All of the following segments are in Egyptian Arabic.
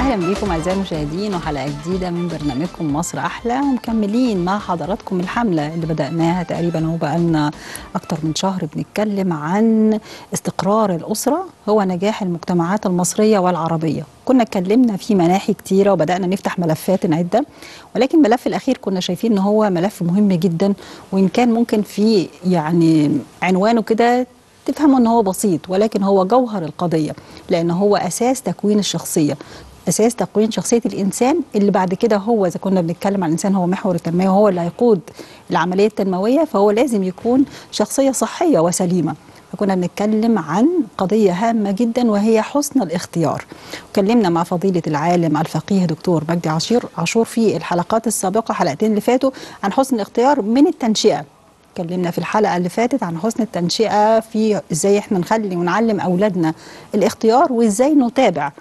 اهلا بيكم اعزائي المشاهدين وحلقه جديده من برنامجكم مصر احلى ومكملين مع حضراتكم الحمله اللي بداناها تقريبا هو بقالنا اكتر من شهر بنتكلم عن استقرار الاسره هو نجاح المجتمعات المصريه والعربيه كنا اتكلمنا في مناحي كتيره وبدانا نفتح ملفات عده ولكن الملف الاخير كنا شايفين ان هو ملف مهم جدا وان كان ممكن في يعني عنوانه كده تفهموا ان هو بسيط ولكن هو جوهر القضيه لان هو اساس تكوين الشخصيه اساس تكوين شخصيه الانسان اللي بعد كده هو اذا كنا بنتكلم عن الانسان هو محور التنميه وهو اللي هيقود العمليه التنمويه فهو لازم يكون شخصيه صحيه وسليمه فكنا بنتكلم عن قضية هامة جدا وهي حسن الاختيار اتكلمنا مع فضيلة العالم الفقيه دكتور مجدي عاشور عاشور في الحلقات السابقة حلقتين اللي فاتوا عن حسن الاختيار من التنشئة اتكلمنا في الحلقه اللي فاتت عن حسن التنشئه في ازاي احنا نخلي ونعلم اولادنا الاختيار وازاي نتابع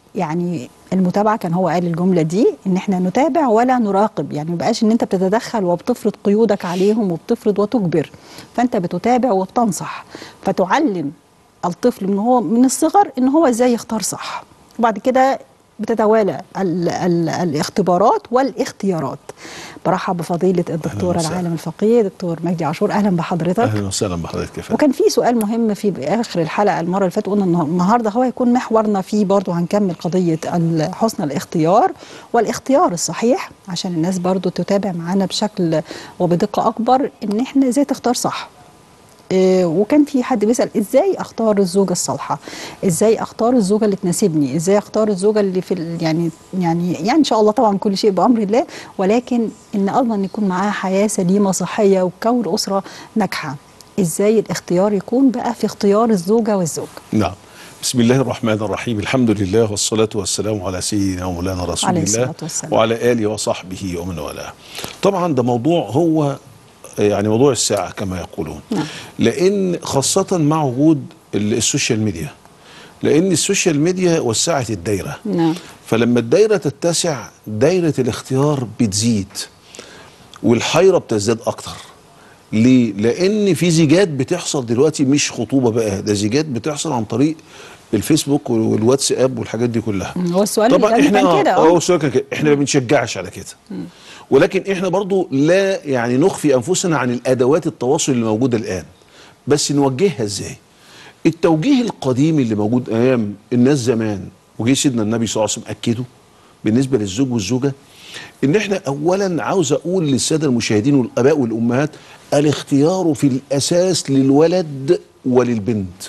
يعني المتابعه كان هو قال الجمله دي ان احنا نتابع ولا نراقب يعني ما بقاش ان انت بتتدخل وبتفرض قيودك عليهم وبتفرض وتجبر فانت بتتابع وبتنصح فتعلم الطفل من هو من الصغر ان هو ازاي يختار صح وبعد كده بتتوالى ال ال الاختبارات والاختيارات برحب بفضيله الدكتور العالم الفقيه دكتور مجدي عاشور اهلا بحضرتك اهلا وسهلا بحضرتك كيف وكان في سؤال مهم في اخر الحلقه المره اللي فاتت قلنا النهارده هو هيكون محورنا فيه برضه هنكمل قضيه حسن الاختيار والاختيار الصحيح عشان الناس برضه تتابع معانا بشكل وبدقه اكبر ان احنا ازاي تختار صح إيه وكان في حد بيسال ازاي اختار الزوجه الصالحه ازاي اختار الزوجه اللي تناسبني ازاي اختار الزوجه اللي في يعني يعني يعني ان شاء الله طبعا كل شيء بامر الله ولكن ان اضمن يكون معاها حياه سليمه صحيه وكون اسره ناجحه ازاي الاختيار يكون بقى في اختيار الزوجه والزوج نعم بسم الله الرحمن الرحيم الحمد لله والصلاة والسلام على سيدنا ومولانا رسول عليه الله الصلاة والسلام. وعلى آله وصحبه ومن والاه طبعا ده موضوع هو يعني موضوع الساعة كما يقولون نعم. لأن خاصة مع وجود ال- السوشيال ميديا لأن السوشيال ميديا وسعت الدايرة نعم فلما الدايرة تتسع دايرة الاختيار بتزيد والحيرة بتزداد أكتر ليه؟ لأن في زيجات بتحصل دلوقتي مش خطوبة بقى ده زيجات بتحصل عن طريق الفيسبوك والواتساب والحاجات دي كلها هو السؤال طبعا اللي احنا كان كده اه اه السؤال كان كده احنا ما بنشجعش على كده ولكن احنا برضو لا يعني نخفي انفسنا عن الادوات التواصل اللي موجوده الان بس نوجهها ازاي التوجيه القديم اللي موجود ايام الناس زمان وجه سيدنا النبي صلى الله عليه وسلم اكده بالنسبه للزوج والزوجه ان احنا اولا عاوز اقول للساده المشاهدين والاباء والامهات الاختيار في الاساس للولد وللبنت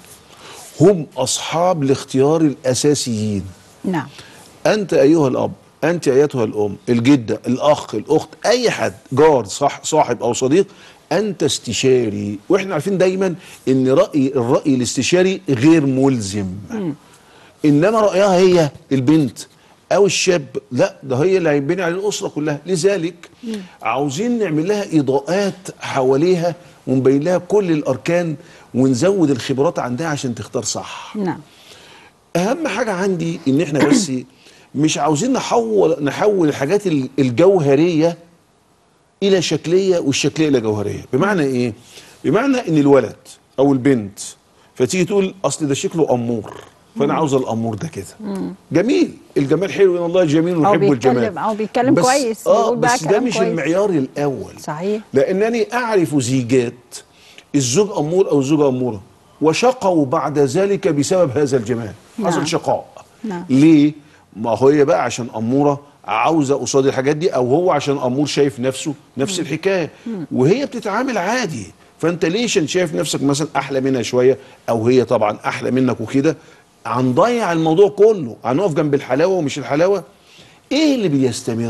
هم اصحاب الاختيار الاساسيين نعم انت ايها الاب انت ايتها الام الجده الاخ الاخت اي حد جار صح صاحب او صديق انت استشاري واحنا عارفين دايما ان راي الراي الاستشاري غير ملزم انما رايها هي البنت او الشاب لا ده هي اللي هينبني على الاسره كلها لذلك عاوزين نعمل لها اضاءات حواليها ونبين لها كل الاركان ونزود الخبرات عندها عشان تختار صح نعم اهم حاجه عندي ان احنا بس مش عاوزين نحول نحول الحاجات ال- الجوهريه الى شكليه والشكليه الى جوهريه بمعنى ايه بمعنى ان الولد او البنت فتيجي تقول اصل ده شكله امور فانا عاوز الامور ده كده جميل الجمال حلو ان الله جميل ونحب بيتكلم- الجمال أو بيتكلم بس كويس، اه بيقول بقى بس ده كلام مش كويس. المعيار الاول صحيح لانني اعرف زيجات الزوج امور او الزوجه اموره وشقوا بعد ذلك بسبب هذا الجمال نعم. حصل شقاء نعم. ليه ما هو هي بقى عشان اموره عاوزه قصاد الحاجات دي او هو عشان امور شايف نفسه نفس الحكايه وهي بتتعامل عادي فانت ليه عشان شايف نفسك مثلا احلى منها شويه او هي طبعا احلى منك وكده هنضيع الموضوع كله هنقف جنب الحلاوه ومش الحلاوه ايه اللي بيستمر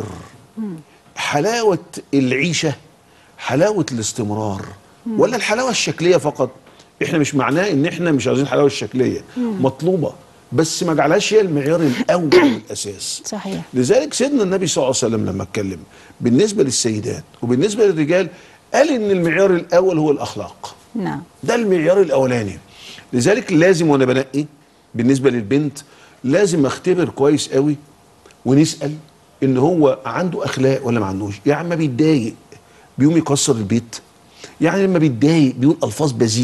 حلاوه العيشه حلاوه الاستمرار ولا الحلاوه الشكليه فقط احنا مش معناه ان احنا مش عايزين الحلاوه الشكليه مطلوبه بس ما جعلهاش هي المعيار الاول والاساس صحيح لذلك سيدنا النبي صلى الله عليه وسلم لما اتكلم بالنسبه للسيدات وبالنسبه للرجال قال ان المعيار الاول هو الاخلاق نعم ده المعيار الاولاني لذلك لازم وانا بنقي بالنسبه للبنت لازم اختبر كويس قوي ونسال ان هو عنده اخلاق ولا ما عندوش يعني ما بيتضايق بيقوم يكسر البيت يعني لما بيتضايق بيقول الفاظ بذيئه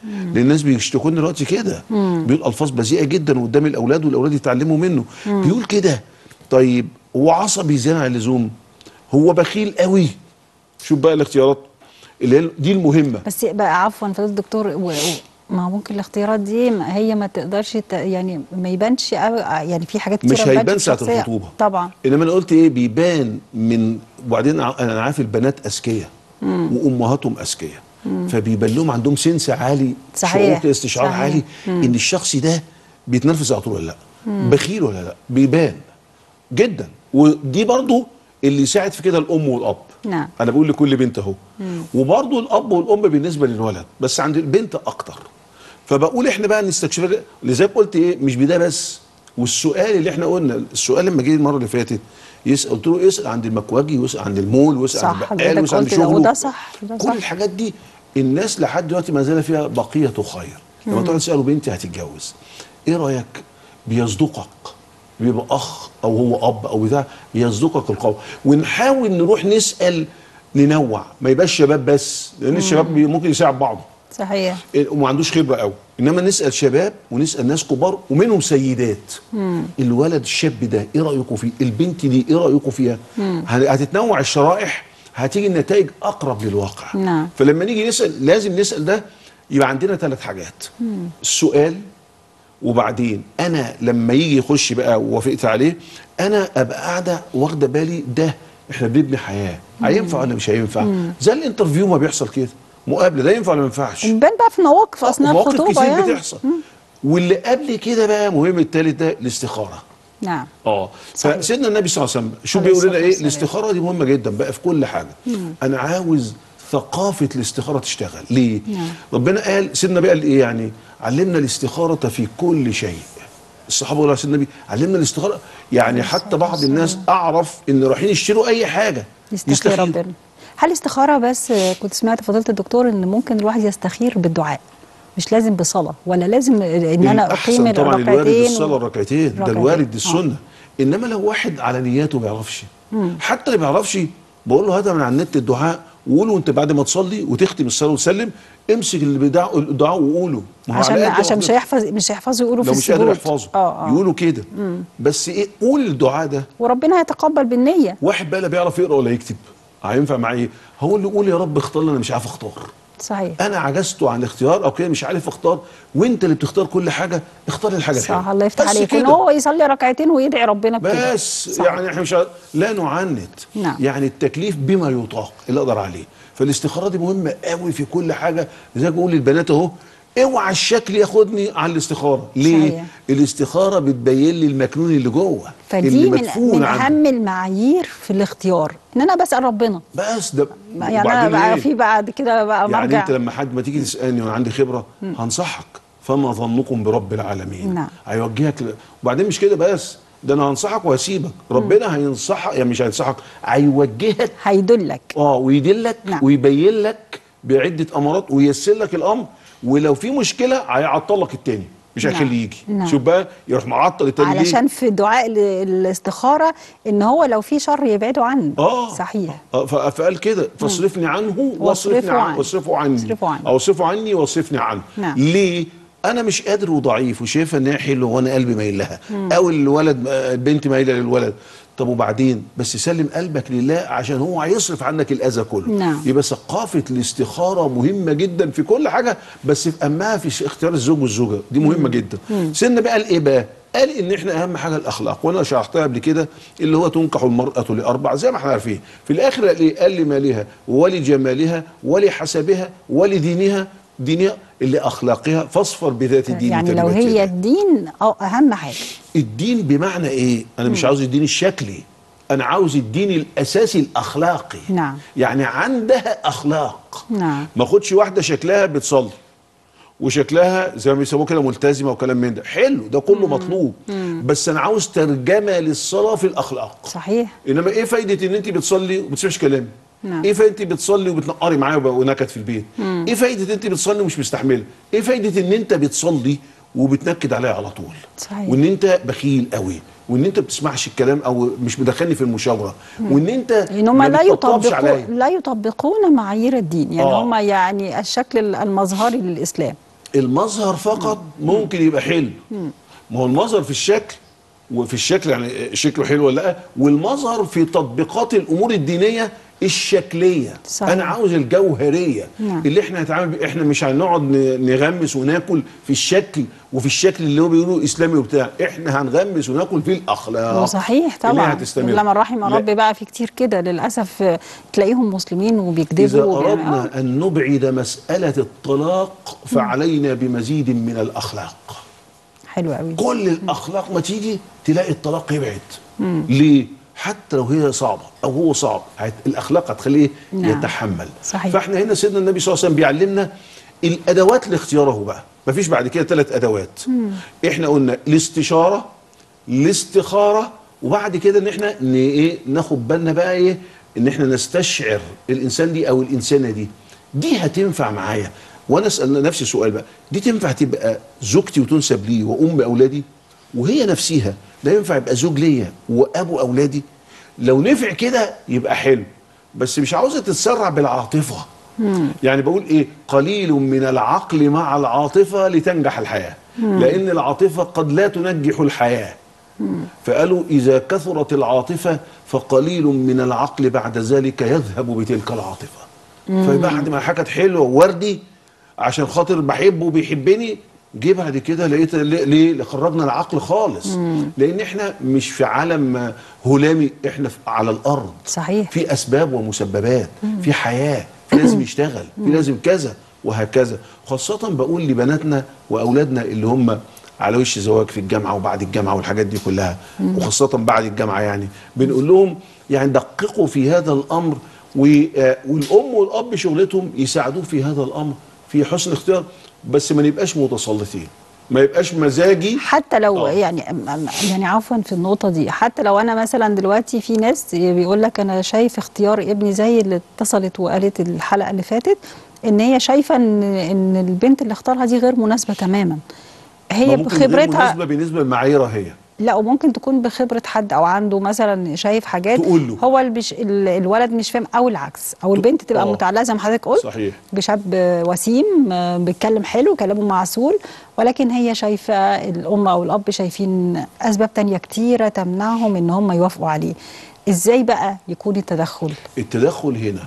لان الناس بيشتكوا لنا دلوقتي كده بيقول الفاظ بذيئه جدا قدام الاولاد والاولاد يتعلموا منه بيقول كده طيب هو عصبي زياده عن اللزوم هو بخيل قوي شوف بقى الاختيارات اللي هي دي المهمه بس بقى عفوا فضيله الدكتور و... و... ما هو ممكن الاختيارات دي ما هي ما تقدرش ت... يعني ما يبانش أو... يعني في حاجات كتير مش هيبان ساعه الخطوبه طبعا انما انا قلت ايه بيبان من وبعدين ع- انا عارف البنات اذكياء وامهاتهم اذكياء فبيبان لهم عندهم سنس عالي صحيح. شعور كده استشعار صحيح. عالي ان الشخص ده بيتنرفز على طول ولا لا بخيل ولا لا بيبان جدا ودي برضو اللي يساعد في كده الام والاب نعم. انا بقول لكل بنت اهو وبرضو الاب والام بالنسبه للولد بس عند البنت اكتر فبقول احنا بقى نستكشف لذلك قلت ايه مش بده بس والسؤال اللي احنا قلنا السؤال لما جه المره اللي فاتت يسال قلت له اسال عند المكواجي واسال عند المول واسال عند صح، البقال حضرتك واسال عند قلت ده، شغله وده صح، ده كل صح. الحاجات دي الناس لحد دلوقتي ما زال فيها بقيه خير لما تقعد تساله بنتي هتتجوز ايه رايك بيصدقك بيبقى اخ او هو اب او بتاع بيصدقك القول ونحاول نروح نسال ننوع ما يبقاش شباب بس لان الشباب بي- ممكن يساعد بعضه صحيح وما عندوش خبره قوي انما نسال شباب ونسال ناس كبار ومنهم سيدات الولد الشاب ده ايه رايكم فيه البنت دي ايه رايكم فيها هن- هتتنوع الشرائح هتيجي النتائج اقرب للواقع نعم. فلما نيجي نسال لازم نسال ده يبقى عندنا ثلاث حاجات السؤال وبعدين انا لما يجي يخش بقى ووافقت عليه انا ابقى قاعده واخده بالي ده احنا بنبني حياه هينفع ولا مش هينفع زي الانترفيو ما بيحصل كده مقابله ده ينفع ولا ما ينفعش بنبان بقى في مواقف اثناء مواقف الخطوبه كتير يعني بتحصل واللي قبل كده بقى مهم التالت ده الاستخاره نعم اه صحيح. فسيدنا النبي صلى الله عليه وسلم شو عليه بيقول لنا الصلاة ايه والسلام. الاستخاره دي مهمه جدا بقى في كل حاجه انا عاوز ثقافه الاستخاره تشتغل ليه نعم. ربنا قال سيدنا النبي قال ايه يعني علمنا الاستخاره في كل شيء الصحابه قالوا يا سيدنا النبي علمنا الاستخاره يعني حتى بعض الناس اعرف ان رايحين يشتروا اي حاجه يستخير يستخير. ربنا هل استخاره بس كنت سمعت فضيله الدكتور ان ممكن الواحد يستخير بالدعاء مش لازم بصلاه ولا لازم ان انا اقيم الأحسن طبعا الوارد الركعتين الصلاه الركعتين ده ركعتين. الوارد آه. السنه انما لو واحد على نياته ما بيعرفش حتى اللي ما بيعرفش بقول له هذا من على النت الدعاء وقوله انت بعد ما تصلي وتختم الصلاه وتسلم امسك اللي بيدعو الدعاء وقوله ما هو عشان على قد عشان مش واحدة. هيحفظ مش هيحفظوا يقولوا لو في مش قادر السجود يحفظه اه اه يقولوا كده بس ايه قول الدعاء ده وربنا هيتقبل بالنيه واحد بقى لا بيعرف يقرا ولا يكتب هينفع معاه ايه هو اللي يقول يا رب اختار لي انا مش عارف اختار صحيح انا عجزت عن الاختيار او كده مش عارف اختار وانت اللي بتختار كل حاجه اختار الحاجه الحلوه صح الله يفتح بس عليك ان كده. هو يصلي ركعتين ويدعي ربنا بكده بس صح. يعني احنا مش ع- لا نعنت نعم. يعني التكليف بما يطاق اللي اقدر عليه فالاستخاره دي مهمه قوي في كل حاجه زي بقول للبنات اهو اوعى الشكل ياخدني على الاستخاره ليه صحيح. الاستخاره بتبين لي المكنون اللي جوه فدي اللي من مدفون من عنده. اهم المعايير في الاختيار ان انا بسال ربنا بس ده يعني انا وبعدين بقى إيه؟ في بعد كده بقى يعني مرجع انت لما حد ما تيجي تسالني وانا عندي خبره هنصحك فما ظنكم برب العالمين نعم. هيوجهك ل... وبعدين مش كده بس ده انا هنصحك وهسيبك ربنا هينصحك يعني مش هينصحك هيوجهك هيدلك اه ويدلك نعم. ويبين لك بعده امارات وييسر لك الامر ولو في مشكله هيعطل لك التاني مش نعم. هيخليه يجي نعم. شوف بقى يروح معطل التاني ليه؟ علشان في دعاء ال- الاستخاره ان هو لو في شر يبعده عنه اه صحيح آه ف- فقال كده فاصرفني عنه واصرفني واصرفه عنه عني. واصرفه عني واصرفه عني. او اصرفه عني واصرفني عنه نعم. ليه انا مش قادر وضعيف وشايفه ان هي حلوه وانا قلبي مايل لها او الولد آه، البنت مايله للولد طب وبعدين بس سلم قلبك لله عشان هو هيصرف عنك الاذى كله نعم. يبقى ثقافه الاستخاره مهمه جدا في كل حاجه بس في اهمها في اختيار الزوج والزوجه دي مهمه جدا سيدنا بقى قال ايه بقى قال ان احنا اهم حاجه الاخلاق وانا شرحتها قبل كده اللي هو تنكح المراه لاربع زي ما احنا عارفين في الاخر قال ايه قال لمالها ولجمالها ولحسبها ولدينها دينها لاخلاقها فاصفر بذات الدين يعني لو تربت هي يداك. الدين أو اهم حاجه الدين بمعنى ايه انا مش عاوز الدين الشكلي انا عاوز الدين الاساسي الاخلاقي نعم. يعني عندها اخلاق نعم. ما اخدش واحده شكلها بتصلي وشكلها زي ما بيسموه كده ملتزمه وكلام من ده حلو ده كله مطلوب بس انا عاوز ترجمه للصلاه في الاخلاق صحيح انما ايه فايده ان انت بتصلي وما بتسمعش كلامي نعم. ايه فايده انت بتصلي وبتنقري معايا وب- ونكد في البيت ايه فايده انت بتصلي ومش مستحمله ايه فايده ان انت بتصلي وبتنكد عليا على طول صحيح. وان انت بخيل قوي وان انت بتسمعش الكلام او مش مدخلني في المشاوره وان انت ان هم ما لا بتطبطبش عليا. يطبقون لا يطبقون معايير الدين يعني آه. هم يعني الشكل المظهري للاسلام المظهر فقط ممكن يبقى حلو ما هو المظهر في الشكل وفي الشكل يعني شكله حلو ولا لا والمظهر في تطبيقات الامور الدينيه الشكليه صحيح. انا عاوز الجوهريه نعم. اللي احنا هنتعامل بيه احنا مش هنقعد ن- نغمس وناكل في الشكل وفي الشكل اللي هو بيقولوا اسلامي وبتاع احنا هنغمس وناكل في الاخلاق هو صحيح اللي طبعا هتستمر الا من رحم لا. ربي بقى في كتير كده للاسف آه، تلاقيهم مسلمين إذا وبيكذبوا وبيعملوا- آه. أردنا أن نبعد مسألة الطلاق فعلينا بمزيد من الأخلاق حلو قوي كل الأخلاق ما تيجي تلاقي الطلاق يبعد ليه؟ حتى لو هي صعبة أو هو صعب هت- الأخلاق هتخليه نعم. يتحمل صحيح. فإحنا هنا سيدنا النبي صلى الله عليه وسلم بيعلمنا الأدوات لاختياره بقى مفيش بعد كده ثلاث أدوات إحنا قلنا الاستشارة الاستخارة وبعد كده إن إحنا ن- إيه ناخد بالنا بقى إيه إن إحنا نستشعر الإنسان دي أو الإنسانة دي دي هتنفع معايا وأنا أسأل نفسي سؤال بقى دي تنفع تبقى زوجتي وتنسب لي وأم أولادي وهي نفسها ده ينفع يبقى زوج ليا وأبو أولادي لو نفع كده يبقى حلو بس مش عاوزة تتسرع بالعاطفة يعني بقول ايه قليل من العقل مع العاطفة لتنجح الحياة لأن العاطفة قد لا تنجح الحياة فقالوا إذا كثرت العاطفة فقليل من العقل بعد ذلك يذهب بتلك العاطفة فبعد ما حكت حلوة وردي عشان خاطر بحبه وبيحبني جه بعد كده لقيت ليه- ليه خرجنا العقل خالص لان احنا مش في عالم هلامي احنا في على الارض صحيح في اسباب ومسببات في حياه في لازم يشتغل في لازم كذا وهكذا خاصه بقول لبناتنا واولادنا اللي هم على وش زواج في الجامعه وبعد الجامعه والحاجات دي كلها وخاصه بعد الجامعه يعني بنقول لهم يعني دققوا في هذا الامر و- آه، والام والاب شغلتهم يساعدوه في هذا الامر في حسن اختيار بس ما نبقاش متسلطين ما يبقاش مزاجي حتى لو آه. يعني يعني عفوا في النقطه دي حتى لو انا مثلا دلوقتي في ناس بيقول لك انا شايف اختيار ابني زي اللي اتصلت وقالت الحلقه اللي فاتت ان هي شايفه ان ان البنت اللي اختارها دي غير مناسبه تماما هي ما ممكن غير بخبرتها مناسبه بالنسبه لمعاييرها هي لا وممكن تكون بخبره حد او عنده مثلا شايف حاجات تقول له. هو البش ال- الولد مش فاهم او العكس او البنت تبقى آه. متعلقه زي ما حضرتك قلت صحيح بشاب وسيم آه، بيتكلم حلو كلامه معسول ولكن هي شايفه الام او الاب شايفين اسباب تانية كتيره تمنعهم ان هم يوافقوا عليه ازاي بقى يكون التدخل التدخل هنا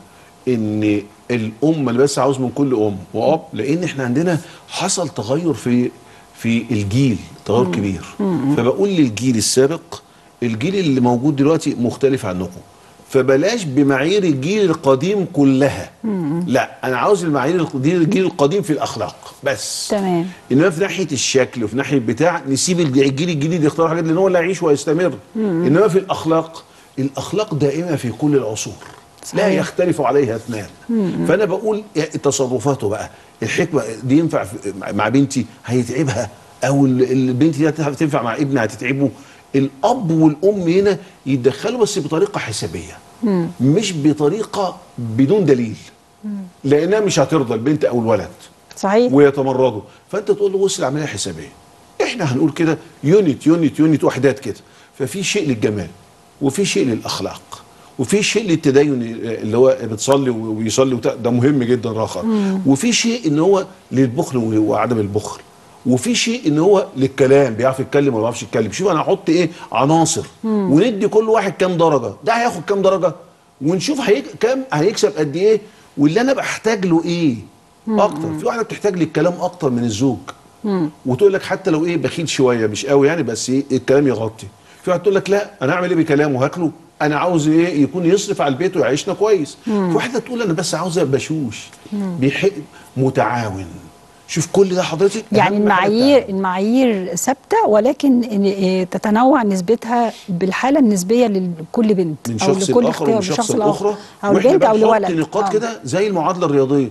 ان الام انا بس عاوز من كل ام واب لان احنا عندنا حصل تغير في في الجيل تغير كبير فبقول للجيل السابق الجيل اللي موجود دلوقتي مختلف عنكم فبلاش بمعايير الجيل القديم كلها لا انا عاوز المعايير الجيل الجيل القديم في الاخلاق بس تمام انما في ناحيه الشكل وفي ناحيه بتاع نسيب الج- الجيل الجديد يختار حاجات لان هو اللي هيعيش ويستمر انما في الاخلاق الاخلاق دائمه في كل العصور لا صحيح. يختلف عليها اثنان فانا بقول يا- تصرفاته بقى الحكمه دي ينفع في- مع- مع بنتي هيتعبها او ال- البنت دي هت- تنفع مع ابنها هتتعبه الاب والام هنا يتدخلوا بس بطريقه حسابيه مش بطريقه بدون دليل لانها مش هترضى البنت او الولد صحيح ويتمردوا فانت تقول له بص العمليه حسابيه احنا هنقول كده يونت يونت يونت وحدات كده ففي شيء للجمال وفي شيء للاخلاق وفي شيء للتدين اللي هو بتصلي ويصلي وت- ده مهم جدا اخر وفي شيء ان هو للبخل وعدم البخل وفي شيء ان هو للكلام بيعرف يتكلم ولا ما بيعرفش يتكلم شوف انا هحط ايه عناصر وندي كل واحد كام درجه ده هياخد كام درجه ونشوف هيك كام هيكسب قد ايه واللي انا بحتاج له ايه اكتر في واحده بتحتاج للكلام اكتر من الزوج وتقول لك حتى لو ايه بخيل شويه مش قوي يعني بس ايه الكلام يغطي في واحد تقول لك لا انا اعمل ايه بكلامه هاكله انا عاوز ايه يكون يصرف على البيت ويعيشنا كويس في واحده تقول انا بس عاوز ابقى بشوش بيحب متعاون شوف كل ده حضرتك يعني أهم حاجة المعايير التعاون. المعايير ثابته ولكن إن- إيه تتنوع نسبتها بالحاله النسبيه لكل بنت من او شخص لكل لاخر اختيار ومن من شخص شخص لاخر لاخر او واحنا لبنت بقى او نحط لولد نقاط آه. كده زي المعادله الرياضيه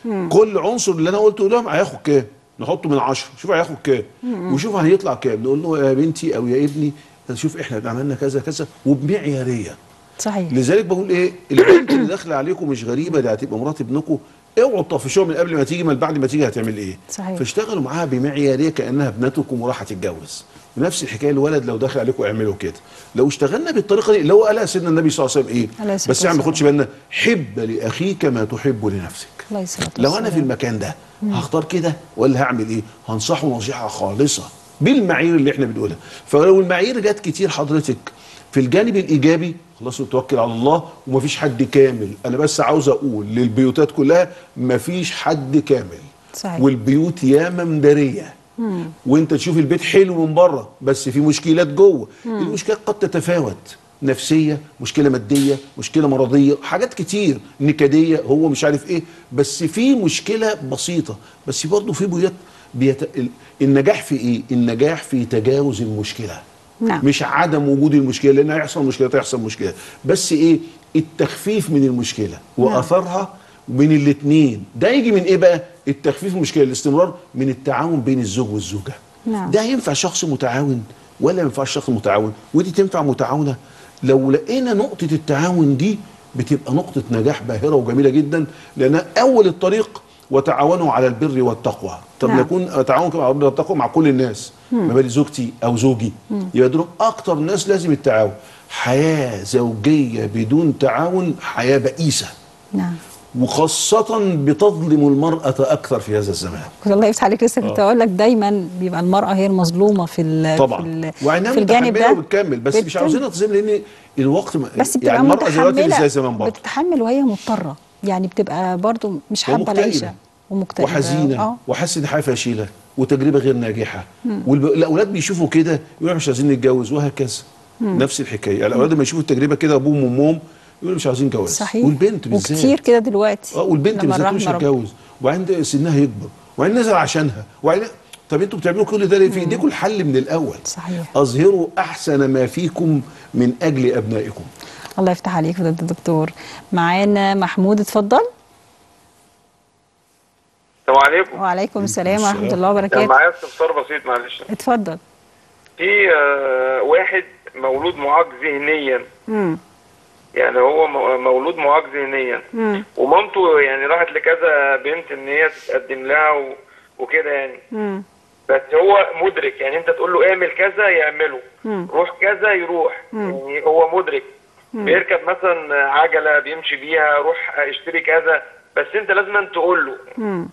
كل عنصر اللي انا قلته ده هياخد كام نحطه من عشرة شوف هياخد كام وشوف هيطلع كام نقول له يا بنتي او يا ابني شوف احنا عملنا كذا كذا وبمعياريه صحيح لذلك بقول ايه البنت اللي داخله عليكم مش غريبه دي هتبقى مرات ابنكم اوعوا تطفشوها من قبل ما تيجي ما بعد ما تيجي هتعمل ايه صحيح. فاشتغلوا معاها بمعياريه كانها ابنتكم وراح تتجوز ونفس الحكايه الولد لو دخل عليكم اعملوا كده لو اشتغلنا بالطريقه دي اللي هو قالها سيدنا النبي صلى الله عليه وسلم ايه عليه الصلاة بس يعني ما والسلام. ناخدش بالنا حب لاخيك ما تحب لنفسك الله يسلمك لو انا في المكان ده هختار كده ولا هعمل ايه هنصحه نصيحه خالصه بالمعايير اللي احنا بنقولها فلو المعايير جت كتير حضرتك في الجانب الايجابي خلاص نتوكل على الله ومفيش حد كامل انا بس عاوز اقول للبيوتات كلها مفيش حد كامل صحيح. والبيوت ياما مداريه وانت تشوف البيت حلو من بره بس في مشكلات جوه المشكلات قد تتفاوت نفسيه مشكله ماديه مشكله مرضيه حاجات كتير نكديه هو مش عارف ايه بس في مشكله بسيطه بس برضه في بيوت بيت... ال- النجاح في ايه النجاح في تجاوز المشكله نعم. مش عدم وجود المشكله لان هيحصل مشكله تحصل مشكله بس ايه التخفيف من المشكله واثرها من الاثنين ده يجي من ايه بقى التخفيف من المشكله الاستمرار من التعاون بين الزوج والزوجه نعم. ده ينفع شخص متعاون ولا ما ينفعش شخص متعاون ودي تنفع متعاونه لو لقينا نقطه التعاون دي بتبقى نقطه نجاح باهره وجميله جدا لان اول الطريق وتعاونوا على البر والتقوى طب نعم. نكون اتعاون كما على البر والتقوى مع كل الناس ما بالي زوجتي او زوجي يبقى دول اكتر ناس لازم التعاون حياه زوجيه بدون تعاون حياه بئيسه نعم وخاصه بتظلم المراه اكثر في هذا الزمان الله يفتح عليك لسه كنت اقول لك دايما بيبقى المراه هي المظلومه في ال- طبعا في, ال- وعينها في الجانب متحمله ده وبتكمل بس مش بت- عاوزينها تظلم لان الوقت ما بس بتبقى يعني المراه دلوقتي مش متحمله زي زمان برضه بتتحمل وهي مضطره يعني بتبقى برضو مش حابه ومكتئبة. العيشه ومكتئبه وحزينه اه وحاسه ان حياه فاشله وتجربه غير ناجحه والاولاد بيشوفوا كده يقولوا مش عايزين نتجوز وهكذا نفس الحكايه يعني الاولاد لما يشوفوا التجربه كده ابوهم وامهم يقولوا مش عايزين جواز صحيح والبنت بالذات وكتير كده دلوقتي اه والبنت لما بالذات مش رحمة رب- هتجوز وبعدين سنها يكبر وبعدين نزل عشانها وبعدين طب انتوا بتعملوا كل ده ليه؟ في ايديكم الحل من الاول صحيح. اظهروا احسن ما فيكم من اجل ابنائكم الله يفتح عليك يا دكتور معانا محمود اتفضل السلام عليكم وعليكم السلام السلام. ورحمه الله كان وبركاته معايا استفسار بسيط معلش اتفضل في آه، واحد مولود معاق ذهنيا امم يعني هو م- مولود معاق ذهنيا امم ومامته يعني راحت لكذا بنت ان هي تتقدم لها و- وكده يعني امم بس هو مدرك يعني انت تقول له اعمل كذا يعمله مم. روح كذا يروح يعني هو مدرك بيركب مثلا عجله بيمشي بيها روح اشتري كذا بس انت لازم أن تقول له امم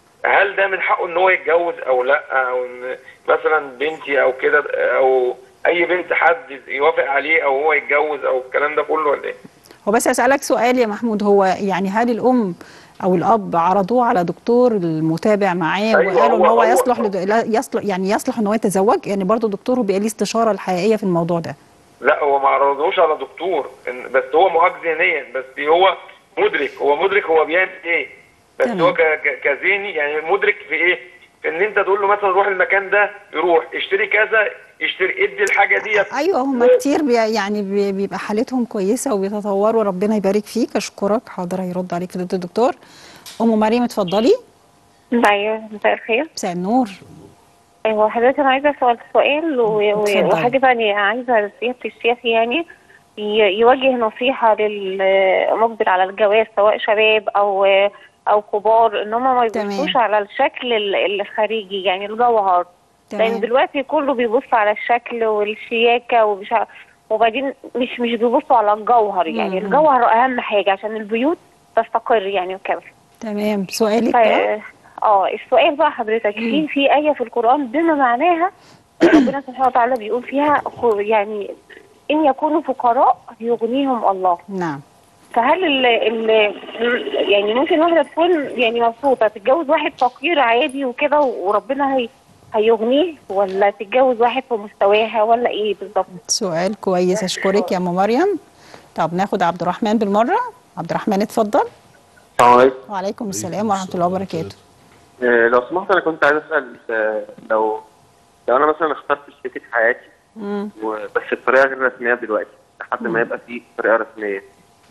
هل ده من حقه ان هو يتجوز او لا او ان مثلا بنتي او كده او اي بنت حد يوافق عليه او هو يتجوز او الكلام ده كله ولا ايه؟ هو بس اسالك سؤال يا محمود هو يعني هل الام او الاب عرضوه على دكتور المتابع معاه أيوة، وقالوا ان هو- هو هو- يصلح لد... لا، يصلح يعني يصلح ان هو يتزوج يعني برضه دكتور بيبقى ليه استشاره الحقيقيه في الموضوع ده لا هو ما عرضوش على دكتور إن- بس هو معاق ذهنيا بس هو مدرك هو مدرك هو بيعمل ايه بس تمام. هو ك- ك- كذهني يعني مدرك في ايه؟ في ان انت تقول له مثلا روح المكان ده يروح اشتري كذا يشتري ادي الحاجه ديت ايوه هم كتير بي يعني بي- بيبقى حالتهم كويسه وبيتطوروا ربنا يبارك فيك اشكرك حاضر هيرد عليك فضيله الدكتور ام مريم اتفضلي ايوه مساء الخير مساء النور ايوه حضرتك انا عايزه اسال سؤال و- و- اتفضلي. وحاجه ثانيه عايزه سياده الشيخ يعني ي- يوجه نصيحه للمقبل على الجواز سواء شباب او او كبار ان هم ما تمام. يبصوش على الشكل ال- الخارجي يعني الجوهر تمام. لان دلوقتي كله بيبص على الشكل والشياكه ومش ع- وبعدين مش مش بيبصوا على الجوهر يعني مم. الجوهر اهم حاجه عشان البيوت تستقر يعني وكده تمام سؤالك بقى ف- اه السؤال بقى حضرتك في في آية في القرآن بما معناها ربنا سبحانه وتعالى بيقول فيها خ- يعني إن يكونوا فقراء يغنيهم الله نعم فهل ال ال يعني ممكن واحدة تكون يعني مبسوطة تتجوز واحد فقير عادي وكده وربنا هي هيغنيه ولا تتجوز واحد في مستواها ولا ايه بالظبط؟ سؤال كويس اشكرك يا ام مريم طب ناخد عبد الرحمن بالمره عبد الرحمن اتفضل السلام عليكم وعليكم السلام ورحمه الله وبركاته آه، لو سمحت انا كنت عايز اسال آه، لو لو انا مثلا اخترت شريكة حياتي مم. وبس بطريقه غير رسميه دلوقتي لحد ما يبقى في طريقه رسميه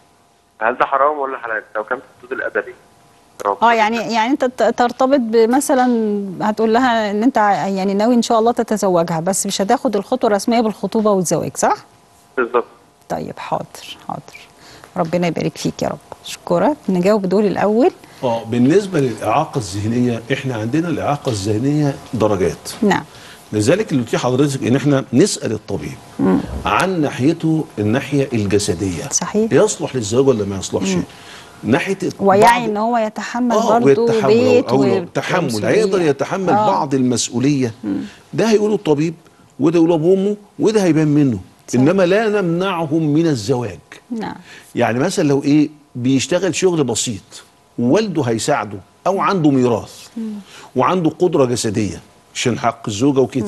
هل ده حرام ولا حلال لو كان في الحدود الادبيه حرام. اه يعني يعني انت ت- ترتبط بمثلا هتقول لها ان انت ع- يعني ناوي ان شاء الله تتزوجها بس مش هتاخد الخطوه الرسميه بالخطوبه والزواج صح؟ بالظبط طيب حاضر حاضر ربنا يبارك فيك يا رب اشكرك نجاوب دول الاول اه بالنسبه للاعاقه الذهنيه احنا عندنا الاعاقه الذهنيه درجات نعم لذلك اللي قلت حضرتك ان احنا نسال الطبيب عن ناحيته الناحيه الجسديه صحيح. يصلح للزواج ولا ما يصلحش ناحيه ويعي بعض- ان هو يتحمل اه برضه والتحمل بيت أو لو و- تحمل ومسؤولية. هيقدر يتحمل آه. بعض المسؤوليه ده هيقوله الطبيب وده يقوله ابوه وامه وده هيبان منه صح. انما لا نمنعهم من الزواج نعم يعني مثلا لو ايه بيشتغل شغل بسيط ووالده هيساعده او عنده ميراث وعنده قدره جسديه عشان حق الزوجه وكده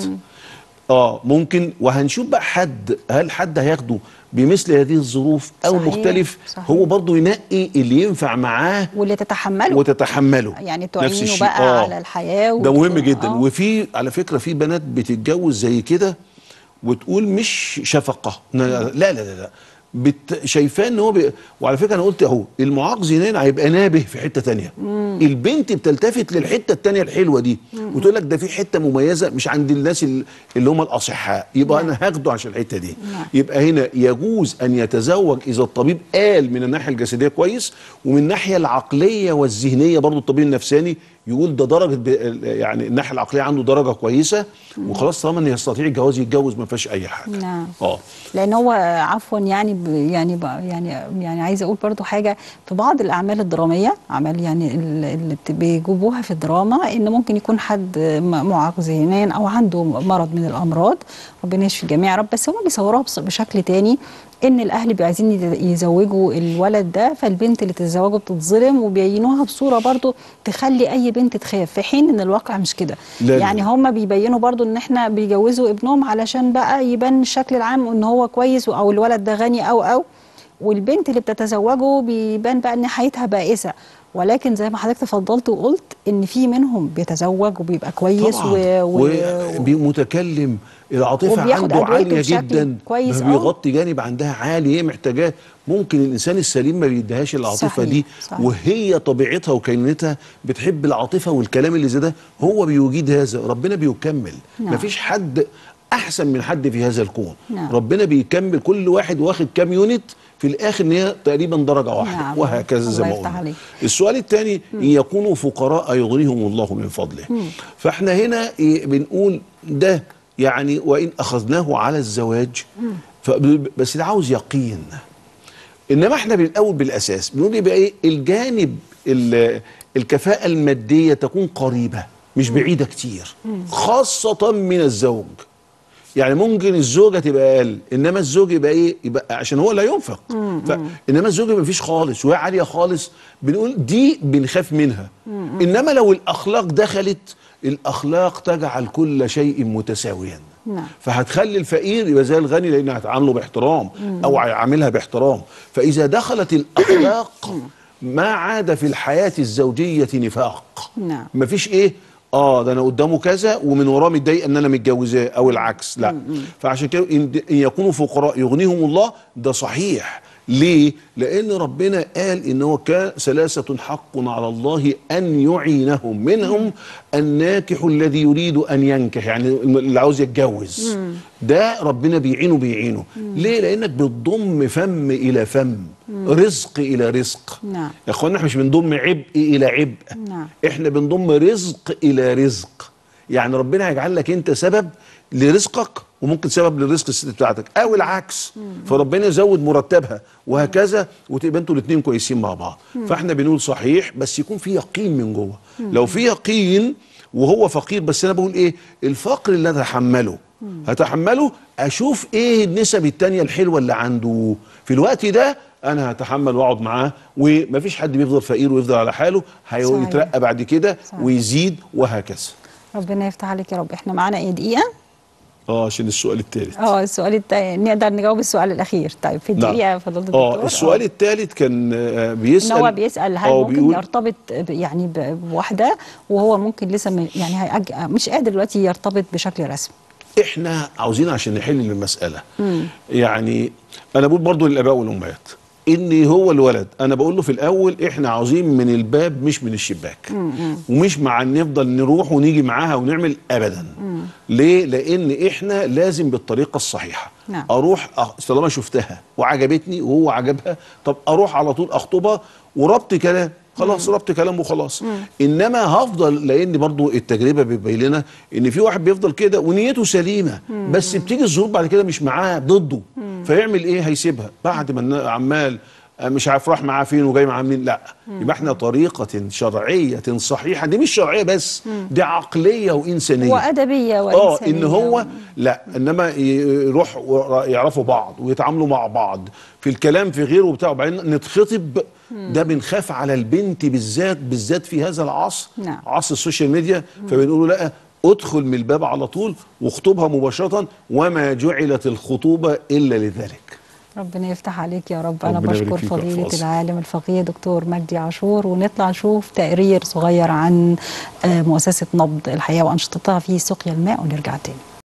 اه ممكن وهنشوف بقى حد هل حد هياخده بمثل هذه الظروف او صحيح، مختلف صحيح. هو برضه ينقي اللي ينفع معاه واللي تتحمله وتتحمله يعني نفس تعينه الشيء. بقى آه. على الحياه ده مهم وتكون- جدا آه. وفي على فكره في بنات بتتجوز زي كده وتقول مش شفقه لا لا لا, لا. بت... شايفاه ان هو بي... وعلى فكره انا قلت اهو المعاق زينين هيبقى نابه في حته تانية البنت بتلتفت للحته التانية الحلوه دي وتقول لك ده في حته مميزه مش عند الناس ال- اللي هم الاصحاء يبقى انا هاخده عشان الحته دي يبقى هنا يجوز ان يتزوج اذا الطبيب قال من الناحيه الجسديه كويس ومن الناحيه العقليه والذهنيه برضو الطبيب النفساني يقول ده درجه ب... يعني الناحيه العقليه عنده درجه كويسه وخلاص طالما ان يستطيع الجواز يتجوز ما فيهاش اي حاجه نعم. اه لان هو عفوا يعني ب يعني ب يعني يعني عايزه اقول برضو حاجه في بعض الاعمال الدراميه اعمال يعني ال- اللي بت- بيجيبوها في الدراما ان ممكن يكون حد م- معاق ذهنيا او عنده مرض من الامراض ربنا يشفي الجميع يا رب بس هم بيصوروها بص- بشكل تاني ان الاهل بيبقوا عايزين يز- يزوجوا الولد ده فالبنت اللي تتزوجه بتتظلم وبيبينوها بصوره برضو تخلي اي بنت تخاف في حين ان الواقع مش كده لا، لا. يعني هم بيبينوا برضو ان احنا بيجوزوا ابنهم علشان بقى يبان الشكل العام ان هو كويس او الولد ده غني او او والبنت اللي بتتزوجه بيبان بقى ان حياتها بائسه ولكن زي ما حضرتك تفضلت وقلت ان في منهم بيتزوج وبيبقى كويس طبعا و... و... ومتكلم العاطفه وبياخد عنده أدويته عاليه بشكل جدا كويس، ما آه. بيغطي جانب عندها عالي هي محتاجاه ممكن الانسان السليم ما بيديهاش العاطفه صحيح، دي صحيح. وهي طبيعتها وكينونتها بتحب العاطفه والكلام اللي زي ده هو بيجيد هذا ربنا بيكمل نعم. مفيش حد احسن من حد في هذا الكون نعم. ربنا بيكمل كل واحد واخد كام يونت في الاخر ان هي تقريبا درجه واحده نعم. وهكذا زي الله ما يفتح قلنا عليك. السؤال الثاني ان يكونوا فقراء يغنيهم الله من فضله فاحنا هنا إيه بنقول ده يعني وان اخذناه على الزواج فب- بس ده عاوز يقين انما احنا بنقول بالاساس بنقول يبقى ايه الجانب ال- الكفاءه الماديه تكون قريبه مش بعيده كتير خاصه من الزوج يعني ممكن الزوجه تبقى اقل انما الزوج يبقى ايه يبقى عشان هو لا ينفق ف... انما الزوج يبقى مفيش خالص وهي عاليه خالص بنقول دي بنخاف منها انما لو الاخلاق دخلت الاخلاق تجعل كل شيء متساويا نعم. فهتخلي الفقير يبقى زي الغني لان هتعامله باحترام او هيعاملها باحترام فاذا دخلت الاخلاق ما عاد في الحياه الزوجيه نفاق نعم. مفيش ايه اه ده انا قدامه كذا ومن وراه متضايق ان انا متجوزاه او العكس لا فعشان كده ان إن يكونوا فقراء يغنيهم الله ده صحيح ليه؟ لأن ربنا قال إن هو كان ثلاثة حق على الله أن يعينهم منهم الناكح الذي يريد أن ينكح يعني اللي عاوز يتجوز ده ربنا بيعينه بيعينه ليه؟ لأنك بتضم فم إلى فم رزق إلى رزق نعم. يا اخوانا احنا مش بنضم عبء الى عبء نعم. احنا بنضم رزق الى رزق يعني ربنا هيجعل لك انت سبب لرزقك وممكن سبب للرزق الست بتاعتك او العكس فربنا يزود مرتبها وهكذا وتبقى انتوا الاثنين كويسين مع بعض فاحنا بنقول صحيح بس يكون في يقين من جوه لو في يقين وهو فقير بس انا بقول ايه الفقر اللي انا هتحمله هتحمله اشوف ايه النسب التانية الحلوه اللي عنده في الوقت ده انا هتحمل واقعد معاه ومفيش حد بيفضل فقير ويفضل على حاله صحيح. هيترقى بعد كده صحيح. ويزيد وهكذا ربنا يفتح عليك يا رب احنا معانا ايه دقيقه اه عشان السؤال الثالث اه السؤال التاني نقدر نجاوب السؤال الاخير طيب في الدقيقه فضلت الدكتور اه السؤال الثالث كان آه، ان بيسال هو بيسال هل آه، ممكن بيقول يرتبط ب- يعني ب- بواحده وهو ممكن لسه م- يعني هيأج... مش قادر دلوقتي يرتبط بشكل رسمي احنا عاوزين عشان نحل المساله يعني انا بقول برضو للاباء والامهات ان هو الولد انا بقول له في الاول احنا عاوزين من الباب مش من الشباك ومش مع ان نفضل نروح ونيجي معاها ونعمل ابدا ليه لان احنا لازم بالطريقه الصحيحه نعم. اروح أخ- طالما شفتها وعجبتني وهو عجبها طب اروح على طول اخطبها وربط كلام خلاص ربط كلام وخلاص انما هفضل لان برضو التجربه بتبين لنا ان في واحد بيفضل كده ونيته سليمه بس بتيجي الظروف بعد كده مش معاه ضده فيعمل ايه هيسيبها بعد ما النا- عمال آه، مش عارف راح معاه فين وجاي معاه منين لا يبقى احنا طريقه شرعيه صحيحه دي مش شرعيه بس دي عقليه وانسانيه وادبيه اه وانسانيه ان هو لا انما يروح ورا- يعرفوا بعض ويتعاملوا مع بعض في الكلام في غيره وبتاع وبعدين نتخطب ده بنخاف على البنت بالذات بالذات في هذا العصر نعم. عصر السوشيال ميديا فبنقول لا ادخل من الباب على طول واخطبها مباشره وما جعلت الخطوبه الا لذلك ربنا يفتح عليك يا رب انا ربنا يبارك بشكر فيك فضيله ويحفظك. العالم الفقيه دكتور مجدي عاشور ونطلع نشوف تقرير صغير عن آه، مؤسسه نبض الحياه وانشطتها في سقيا الماء ونرجع تاني